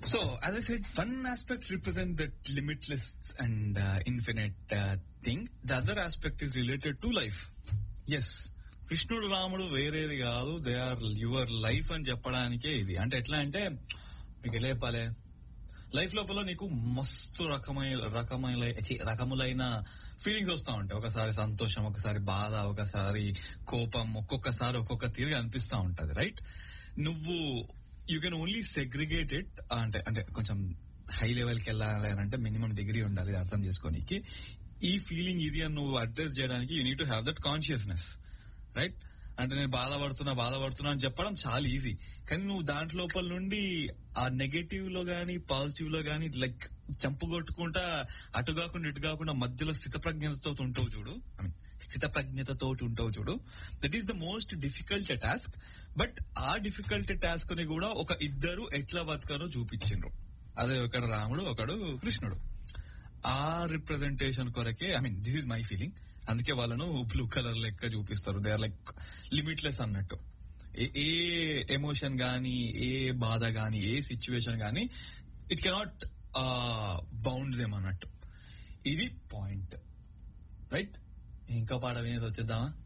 So, as I said, one aspect represents that limitless and uh, infinite uh, thing. The other aspect is related to life. Yes. కృష్ణుడు రాముడు వేరేది కాదు they are your life అని చెప్పడానికే ఇది అంటే ఎట్లా అంటే మీకు ఎలా చెప్పాలి లైఫ్ లోపల నీకు మస్తు రకమైన రకమైన ఛీ, రకములైన ఫీలింగ్స్ వస్తా ఉంటాయి ఒకసారి సంతోషం ఒకసారి బాధ ఒకసారి కోపం ఒక్కొక్కసారి ఒక్కొక్క తీరుగా అనిపిస్తా ఉంటది రైట్ నువ్వు you can only segregate it అంటే అంటే కొంచెం హై లెవెల్ కి వెళ్ళాలి అని అంటే మినిమం డిగ్రీ ఉండాలి ఇది అర్థం చేసుకోనికి ఈ ఫీలింగ్ ఇది అని నువ్వు అడ్రస్ చేయడానికి you need to have that consciousness right అంటే నేను బాధపడుతున్నా బాధపడుతున్నా అని చెప్పడం చాలా ఈజీ కానీ నువ్వు దాంట్ లోపల నుండి ఆ నెగటివ్ లో గానీ పాజిటివ్ లో గానీ లైక్ చంపు కొట్టుకుంటా అటు కాకుండా ఇటు కాకుండా మధ్యలో స్థితప్రజ్ఞతతో ఉంటావు చూడు ఐ మీన్ స్థితప్రజ్ఞతతో ఉంటావు చూడు that is the most difficult task but ఆ డిఫికల్ట్ టాస్క్ ని కూడా ఒక ఇద్దరు ఎట్లా బతకారో చూపించిండ్రు అదే ఒకడు రాముడు ఒకడు కృష్ణుడు ఆ రిప్రజెంటేషన్ కొరకే I mean this is my feeling అందుకే వాళ్ళను బ్లూ కలర్ లెక్క చూపిస్తారు దే ఆర్ లైక్ లిమిట్లెస్ అన్నట్టు ఏ- ఏ ఎమోషన్ గానీ ఏ బాధ గానీ ఏ సిచ్యువేషన్ గానీ ఇట్ కెనాట్ బౌండ్ దేమ్ అన్నట్టు ఇది పాయింట్ రైట్ ఇంకా పాట వినేసి వచ్చేద్దామా